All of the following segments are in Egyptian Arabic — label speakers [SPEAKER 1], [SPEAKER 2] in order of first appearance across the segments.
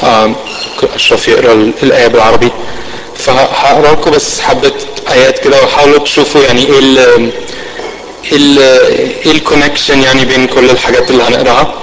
[SPEAKER 1] آم، اشرف يقرا الايه بالعربي فهقرا لكم بس حبه ايات كده وحاولوا تشوفوا يعني ايه ال ايه ال ايه الكونكشن يعني بين كل الحاجات اللي هنقراها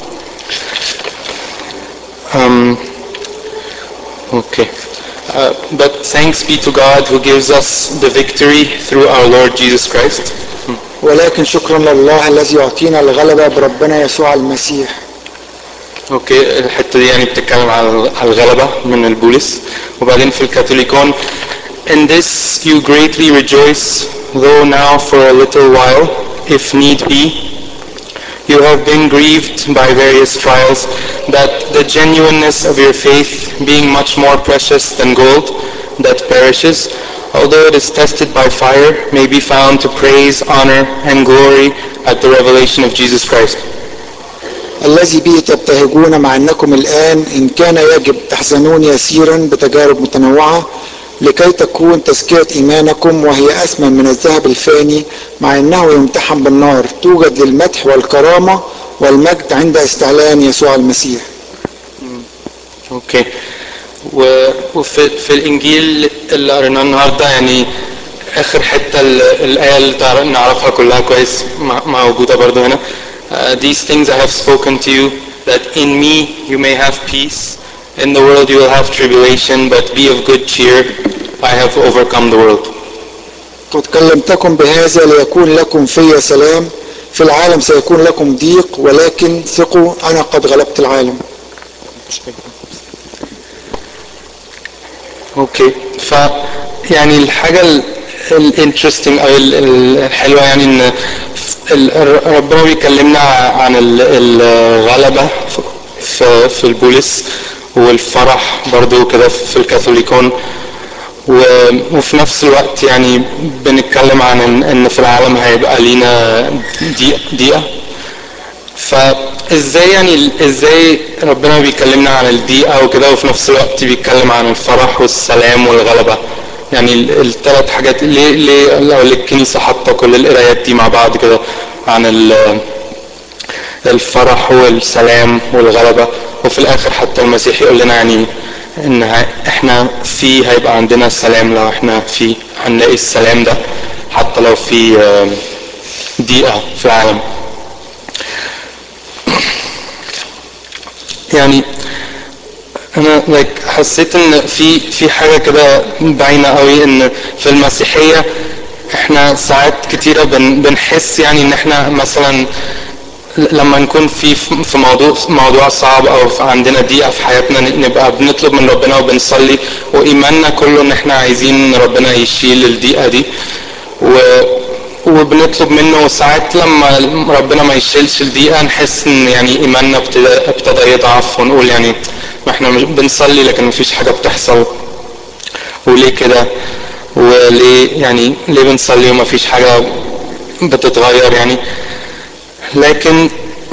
[SPEAKER 1] um, okay uh, but thanks be to God who gives us the victory through our Lord Jesus Christ
[SPEAKER 2] ولكن شكرا لله الذي يعطينا الغلبة بربنا يسوع المسيح
[SPEAKER 1] اوكي الحته دي يعني بتتكلم على على الغلبه من البولس وبعدين في الكاثوليكون In this you greatly rejoice, though now for a little while, if need be, you have been grieved by various trials, that the genuineness of your faith, being much more precious than gold that perishes, although it is tested by fire, may be found to praise, honor, and glory at the revelation of Jesus Christ.
[SPEAKER 2] الذي به تبتهجون مع أنكم الآن إن كان يجب تحزنون يسيرا بتجارب متنوعة لكي تكون تزكية إيمانكم وهي أثمن من الذهب الفاني مع أنه يمتحن بالنار توجد للمدح والكرامة والمجد عند استعلان يسوع المسيح
[SPEAKER 1] اوكي و- وفي في الانجيل اللي قريناه النهارده يعني اخر حته ال- الايه اللي تعرف نعرفها كلها كويس م- موجوده برضو هنا Uh, these things I have spoken to you that in me you may have peace in the world you will have tribulation but be of good cheer I have overcome the world
[SPEAKER 2] قد كلمتكم بهذا ليكون لكم في سلام في العالم سيكون لكم ضيق ولكن ثقوا أنا قد غلبت العالم
[SPEAKER 1] اوكي ف يعني الحاجه الانترستنج او ال- ال- الحلوه يعني ان ال- ربنا بيكلمنا عن ال- الغلبه في في البولس والفرح برضو كده في الكاثوليكون و- وفي نفس الوقت يعني بنتكلم عن ان إن في العالم هيبقى لينا ضيق- ضيقه فازاي يعني ازاي ربنا بيكلمنا عن الضيقه وكده وفي نفس الوقت بيتكلم عن الفرح والسلام والغلبه يعني الثلاث حاجات ليه ليه لو الكنيسه حاطه كل القرايات دي مع بعض كده عن ال- الفرح والسلام والغلبه وفي الاخر حتى المسيح يقول لنا يعني ان ه- احنا في هيبقى عندنا سلام لو احنا في هنلاقي السلام ده حتى لو في آم، ضيقه في العالم يعني انا like حسيت ان في في حاجه كده باينه قوي ان في المسيحيه احنا ساعات كتيره بن بنحس يعني ان احنا مثلا لما نكون في في موضوع موضوع صعب او في عندنا ضيقه في حياتنا نبقى بنطلب من ربنا وبنصلي وايماننا كله ان احنا عايزين ربنا يشيل الضيقه دي و وبنطلب منه ساعات لما ربنا ما يشيلش الضيقه نحس ان يعني ايماننا ابتدى ابتدى يضعف ونقول يعني ما احنا مش بنصلي لكن مفيش حاجه بتحصل وليه كده وليه يعني ليه بنصلي وما فيش حاجه بتتغير يعني لكن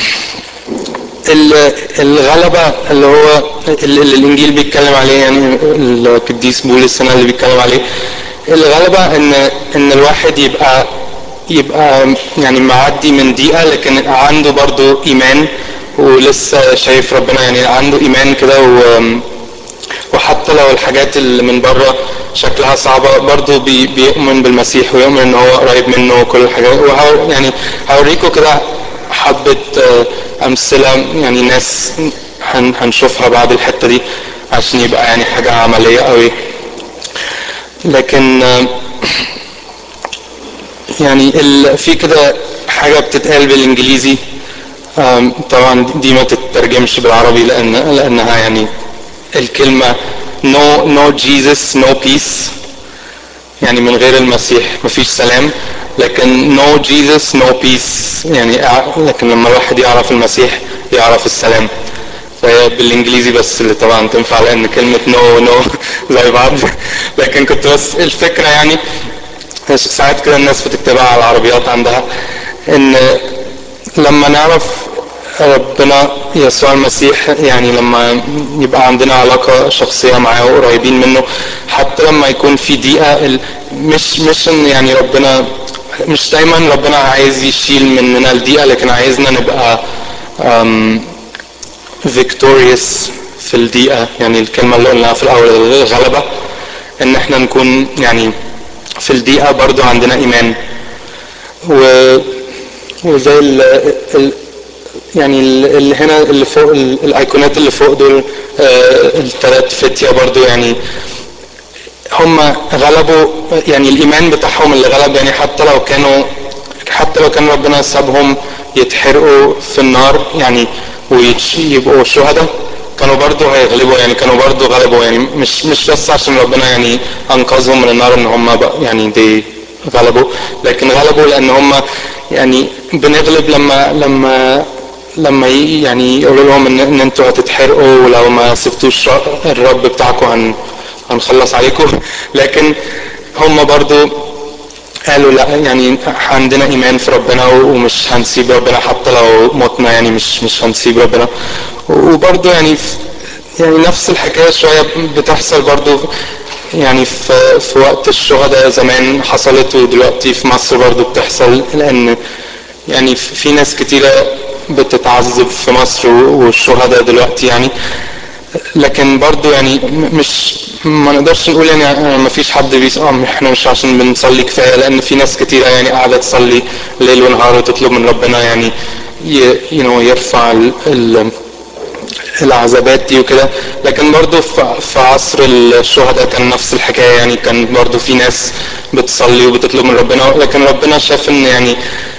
[SPEAKER 1] ال- الغلبة اللي هو اللي اللي الإنجيل بيتكلم عليه يعني القديس بولس هنا اللي بيتكلم عليه الغلبة إن إن الواحد يبقى يبقى يعني معدي من ضيقة لكن عنده برضو إيمان ولسه شايف ربنا يعني عنده إيمان كده و وحتى لو الحاجات اللي من بره شكلها صعبة برضو بي بيؤمن بالمسيح ويؤمن ان هو قريب منه وكل الحاجات وهو يعني هوريكم كده حبة آه، أمثلة يعني ناس هن هنشوفها بعد الحتة دي عشان يبقى يعني حاجة عملية قوي لكن آه، يعني ال... في كده حاجة بتتقال بالإنجليزي آم، طبعا دي ما تترجمش بالعربي لأن لأنها يعني الكلمة no no Jesus no peace يعني من غير المسيح مفيش سلام لكن no Jesus no peace يعني أع- لكن لما الواحد يعرف المسيح يعرف السلام فهي بالانجليزي بس اللي طبعا تنفع لان كلمة no no زي بعض لكن كنت بس الفكرة يعني ساعات كده الناس بتكتبها على العربيات عندها ان لما نعرف ربنا يسوع المسيح يعني لما يبقى عندنا علاقة شخصية معاه وقريبين منه حتى لما يكون في ضيقة ال- مش مش ان يعني ربنا مش دايما ربنا عايز يشيل مننا الضيقة لكن عايزنا نبقى um, victorious في الدقيقة يعني الكلمة اللي قلناها في الأول الغلبة إن إحنا نكون يعني في الدقيقة برضو عندنا إيمان و وزي ال ال يعني اللي هنا اللي فوق الايقونات اللي فوق دول آه الثلاث فتية برضو يعني هم غلبوا يعني الايمان بتاعهم اللي غلب يعني حتى لو كانوا حتى لو كان ربنا سابهم يتحرقوا في النار يعني ويبقوا شهداء كانوا برضو هيغلبوا يعني كانوا برضو غلبوا يعني مش مش بس عشان ربنا يعني انقذهم من النار ان هم يعني دي غلبوا لكن غلبوا لان هم يعني بنغلب لما لما لما يعني يقولوا لهم ان, إن انتوا هتتحرقوا ولو ما سبتوش الرب بتاعكم هن هنخلص عليكم لكن هم برضو قالوا لا يعني عندنا ايمان في ربنا ومش هنسيب ربنا حتى لو متنا يعني مش مش هنسيب ربنا وبرضو يعني يعني نفس الحكايه شويه بتحصل برضو يعني في في وقت الشهداء زمان حصلت ودلوقتي في مصر برضو بتحصل لان يعني في ناس كتيره بتتعذب في مصر والشهداء دلوقتي يعني لكن برضو يعني مش ما نقدرش نقول يعني ما فيش حد بيصوم احنا مش عشان بنصلي كفايه لان في ناس كتيره يعني قاعده تصلي ليل ونهار وتطلب من ربنا يعني يو يرفع ال ال العذابات دي وكده لكن برضو في عصر الشهداء كان نفس الحكايه يعني كان برضو في ناس بتصلي وبتطلب من ربنا لكن ربنا شاف ان يعني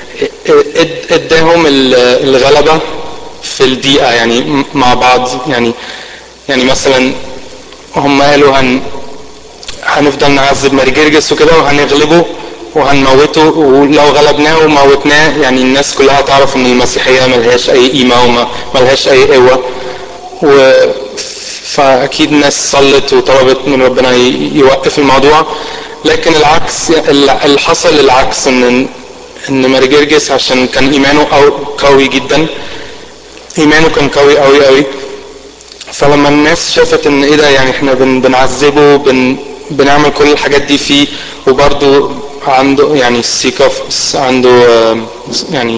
[SPEAKER 1] اداهم الغلبه في الدقيقه يعني مع بعض يعني يعني مثلا هم قالوا هن هنفضل نعذب مارجرجس وكده وهنغلبه وهنموته ولو غلبناه وموتناه يعني الناس كلها تعرف ان المسيحيه ملهاش اي قيمه وما ملهاش اي قوه و فاكيد ناس صلت وطلبت من ربنا يوقف الموضوع لكن العكس اللي حصل العكس ان ان مارجرجس عشان كان ايمانه قوي جدا ايمانه كان قوي قوي قوي فلما الناس شافت ان ايه ده يعني احنا بن بنعذبه بن بنعمل كل الحاجات دي فيه وبرضه عنده يعني الثقة عنده يعني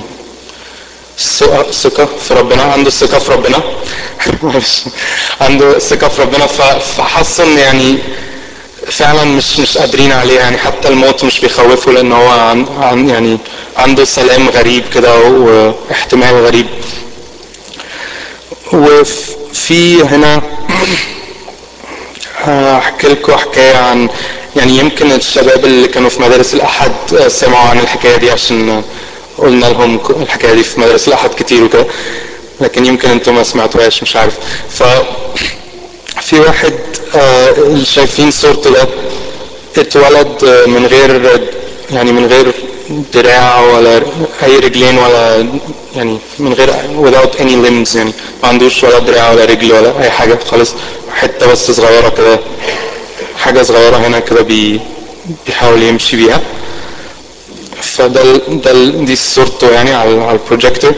[SPEAKER 1] ثقة في ربنا عنده ثقة في ربنا عنده ثقة في ربنا فحس ان يعني فعلا مش مش قادرين عليه يعني حتى الموت مش بيخوفه لان هو عن, عن يعني عنده سلام غريب كده واحتمال غريب وفي هنا هحكي لكم حكايه عن يعني يمكن الشباب اللي كانوا في مدارس الاحد سمعوا عن الحكايه دي عشان قلنا لهم الحكايه دي في مدارس الاحد كتير وكده لكن يمكن انتم ما سمعتوهاش مش عارف ف في واحد اللي شايفين صورته ده اتولد من غير يعني من غير دراع ولا اي رجلين ولا يعني من غير without any limbs يعني ما عندوش ولا دراع ولا رجل ولا اي حاجه خالص حته بس صغيره كده حاجه صغيره هنا كده بي بيحاول يمشي بيها فده ده دي صورته يعني على على البروجيكتور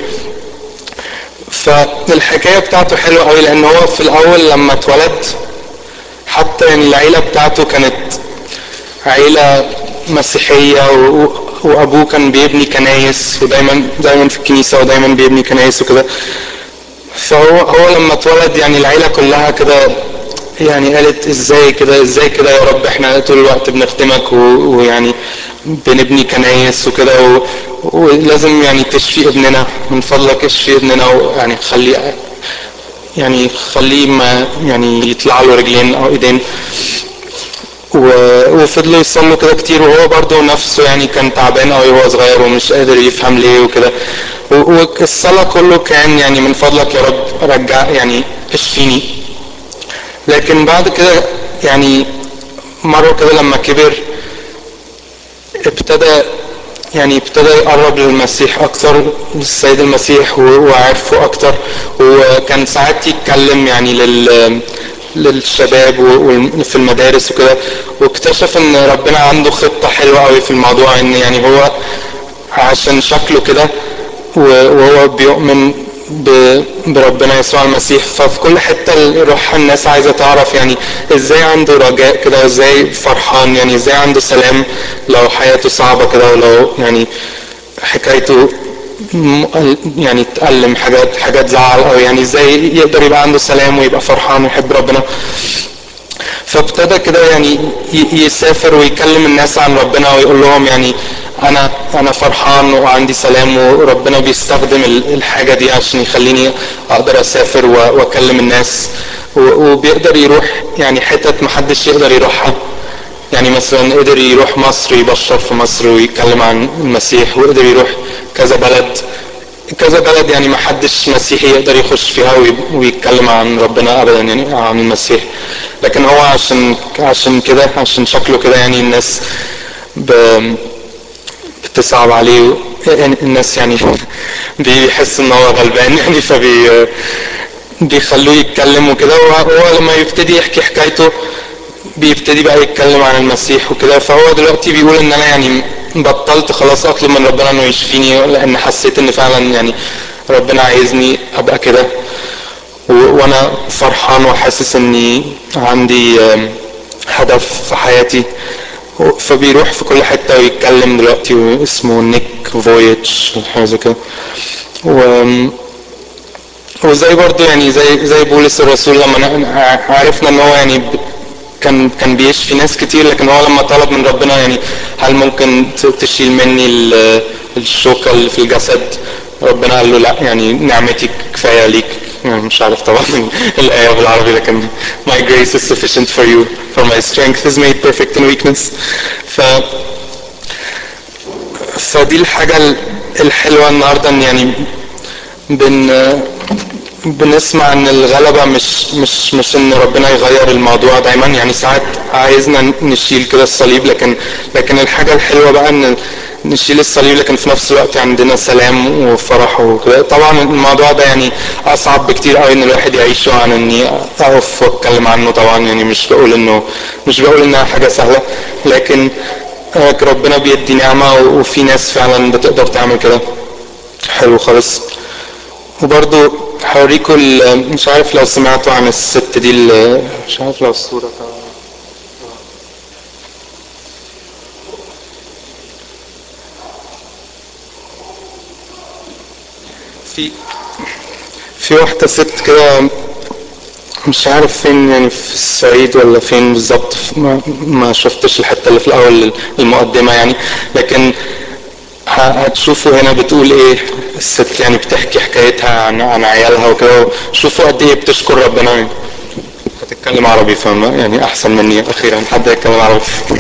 [SPEAKER 1] فالحكايه بتاعته حلوه قوي لان هو في الاول لما اتولد حتى يعني العيله بتاعته كانت عيله مسيحيه و... وابوه كان بيبني كنايس ودايما دايما في الكنيسه ودايما بيبني كنايس وكده فهو هو لما اتولد يعني العيله كلها كده يعني قالت ازاي كده ازاي كده يا رب احنا طول الوقت بنخدمك ويعني بنبني كنايس وكده و... ولازم يعني تشفي ابننا من فضلك اشفي ابننا ويعني خليه يعني خليه ما يعني يطلع له رجلين او ايدين وفضلوا يصلوا كده كتير وهو برضه نفسه يعني كان تعبان قوي وهو صغير ومش قادر يفهم ليه وكده والصلاة كله كان يعني من فضلك يا رب رجع يعني اشفيني لكن بعد كده يعني مرة كده لما كبر ابتدى يعني ابتدى يقرب للمسيح اكتر للسيد المسيح وعرفه اكتر وكان ساعات يتكلم يعني لل للشباب وفي المدارس وكده واكتشف ان ربنا عنده خطة حلوة قوي في الموضوع ان يعني هو عشان شكله كده وهو بيؤمن بربنا يسوع المسيح ففي كل حتة روح الناس عايزة تعرف يعني ازاي عنده رجاء كده ازاي فرحان يعني ازاي عنده سلام لو حياته صعبة كده ولو يعني حكايته يعني تألم حاجات حاجات زعل او يعني ازاي يقدر يبقى عنده سلام ويبقى فرحان ويحب ربنا فابتدى كده يعني يسافر ويكلم الناس عن ربنا ويقول لهم يعني انا انا فرحان وعندي سلام وربنا بيستخدم الحاجه دي عشان يخليني اقدر اسافر واكلم الناس وبيقدر يروح يعني حتت محدش يقدر يروحها يعني مثلا قدر يروح مصر يبشر في مصر ويتكلم عن المسيح وقدر يروح كذا بلد كذا بلد يعني ما حدش مسيحي يقدر يخش فيها ويتكلم عن ربنا ابدا يعني عن المسيح لكن هو عشان عشان كده عشان شكله كده يعني الناس ب بتصعب عليه يعني الناس يعني بيحس ان هو غلبان يعني فبي بيخلوه يتكلم وكده وهو لما يبتدي يحكي حكايته بيبتدي بقى يتكلم عن المسيح وكده فهو دلوقتي بيقول ان انا يعني بطلت خلاص اطلب من ربنا انه يشفيني لان حسيت ان فعلا يعني ربنا عايزني ابقى كده وانا فرحان وحاسس اني عندي هدف في حياتي فبيروح في كل حتة ويتكلم دلوقتي اسمه نيك فويتش حاجة زي كده و وزي برضه يعني زي زي بولس الرسول لما عرفنا ان هو يعني كان كان بيشفي ناس كتير لكن هو لما طلب من ربنا يعني هل ممكن تشيل مني الشوكه اللي في الجسد ربنا قال له لا يعني نعمتي كفايه ليك يعني مش عارف طبعا الايه بالعربي لكن my grace is sufficient for you for my strength is made perfect in weakness ف فدي الحاجه الحلوه النهارده ان يعني بن بنسمع ان الغلبه مش مش مش ان ربنا يغير الموضوع دايما يعني ساعات عايزنا نشيل كده الصليب لكن لكن الحاجه الحلوه بقى ان نشيل الصليب لكن في نفس الوقت عندنا سلام وفرح وكده طبعا الموضوع ده يعني اصعب بكتير قوي ان الواحد يعيشه عن اني اقف واتكلم عنه طبعا يعني مش بقول انه مش بقول انها حاجه سهله لكن ربنا بيدي نعمه وفي ناس فعلا بتقدر تعمل كده حلو خالص وبرضو هوريكم مش عارف لو سمعتوا عن الست دي مش عارف لو الصورة في في واحدة ست كده مش عارف فين يعني في الصعيد ولا فين بالظبط ما, ما شفتش الحتة اللي في الأول المقدمة يعني لكن هتشوفوا هنا بتقول ايه الست يعني بتحكي حكايتها عن عن عيالها وكده شوفوا قد ايه بتشكر ربنا يعني هتتكلم عربي فاهمة يعني احسن مني اخيرا حد يتكلم عربي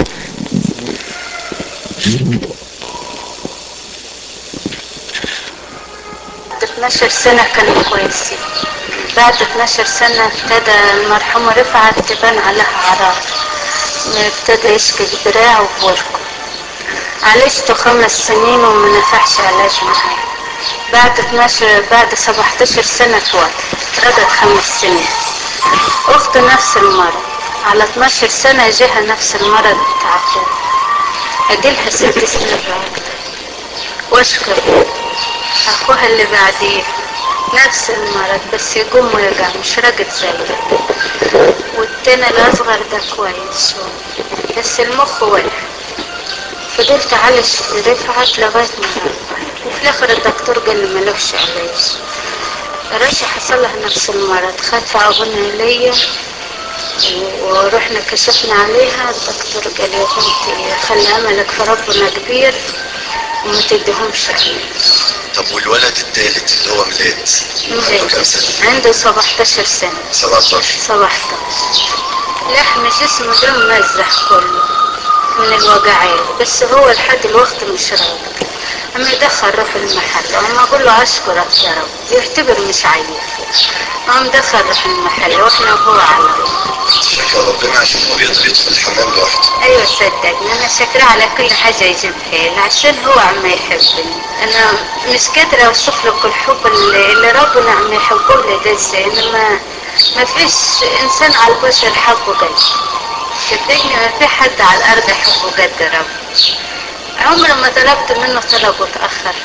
[SPEAKER 3] 12 سنة كانوا كويسين بعد 12 سنة ابتدى المرحومة رفعت تبان عليها أعراض ابتدى يشكي بدراعه وبوركه عالجته خمس سنين وما نفعش علاج معايا بعد 12 بعد 17 سنة توفى رجعت خمس سنين أخته نفس المرض على 12 سنة جاها نفس المرض بتاع أخوه أجيلها ست سنين بعد واشكر أخوها اللي بعديه نفس المرض بس يقوم ويرجع مش راجل زيه والتاني الأصغر ده كويس شوية بس المخ واقع فضلت أعالج رفعت لغاية ما رفعت وفي الآخر الدكتور قال لي ملوش علاج رشا حصل لها نفس المرض خدت عبنا ليا ورحنا كشفنا عليها الدكتور قال يا بنتي خلي أملك في ربنا كبير وما تديهمش علاج
[SPEAKER 4] طب والولد الثالث اللي هو ميلاد عنده كام سنة؟
[SPEAKER 3] عنده 17 سنة
[SPEAKER 4] 17
[SPEAKER 3] 17 لحم جسمه ده ممزح كله من الوجعات بس هو لحد الوقت مش راضي اما يدخل روح المحل اما اقول له اشكرك يا رب يعتبر مش عيل قام دخل روح المحل واحنا وهو على
[SPEAKER 4] شكر ربنا عشان هو بيقدر يدخل الحمام لوحده
[SPEAKER 3] ايوه صدقني انا شاكرة على كل حاجة يجيبها لي عشان هو عم يحبني انا مش قادرة اوصف لك الحب اللي, اللي ربنا عم يحبه لي ده ازاي انما ما فيش انسان على البشر حبه قد صدقني ما في حد على الارض يحبه قد رب عمري ما طلبت منه طلب وتأخر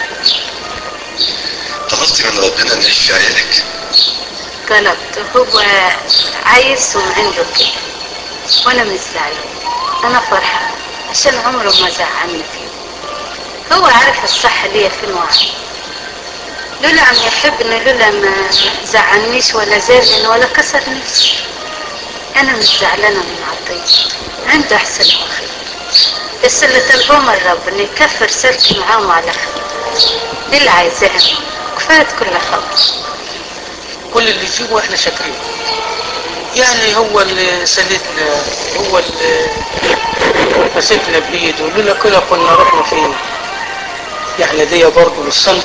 [SPEAKER 4] طلبتي من ربنا ان يشفي عيالك
[SPEAKER 3] طلبت هو عايز وعنده كده وانا مش زعلان انا فرحان عشان عمره ما زعلني فيه هو عارف الصح ليا فين وعارف لولا عم يحبني لولا ما زعلنيش ولا زعلني ولا كسرنيش انا مش زعلانة من عطية عنده احسن وخير بس اللي طلبوه من ربنا يكفر رسالتي معاهم على خير دي اللي عايزاها كفاية كل خبر
[SPEAKER 5] كل اللي يجيبه احنا شاكرين يعني هو اللي سندنا هو اللي مسكنا بايده لولا كده كنا رحنا فين يعني دي برضه للصلب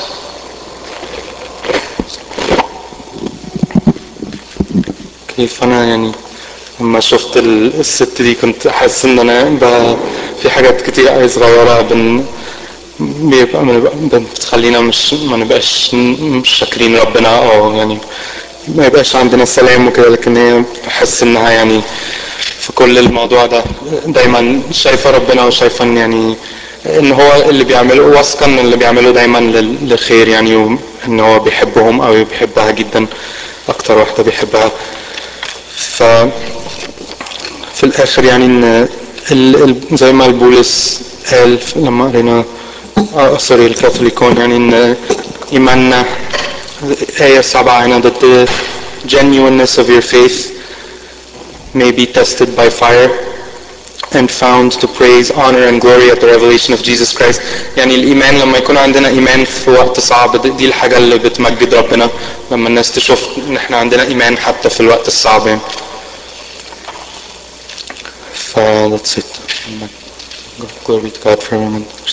[SPEAKER 1] كيف انا يعني لما شفت ال- الست دي كنت حاسس ان انا ب- في حاجات كتير قوي صغيرة بن بيبقى بنبقى- بتخلينا مش ما نبقاش مش شاكرين ربنا او يعني ما يبقاش عندنا سلام وكده لكن هي بحس انها يعني في كل الموضوع ده دايما شايفة ربنا وشايفة ان يعني ان هو اللي بيعمله واثقة ان اللي بيعمله دايما لل- للخير يعني وان هو بيحبهم او بيحبها جدا اكتر واحدة بيحبها ف في الاخر يعني ان ال... ال... زي ما البولس قال في- لما قرينا اه سوري الكاثوليكون يعني ان ايماننا آية سبعة هنا that the genuineness of your faith may be tested by fire and found to praise, honor and glory at the revelation of Jesus Christ يعني الإيمان لما يكون عندنا إيمان في وقت صعب دي- دي الحاجة اللي بتمجد ربنا لما الناس تشوف إن إحنا عندنا إيمان حتى في الوقت الصعب يعني ف that's it glory to God for a moment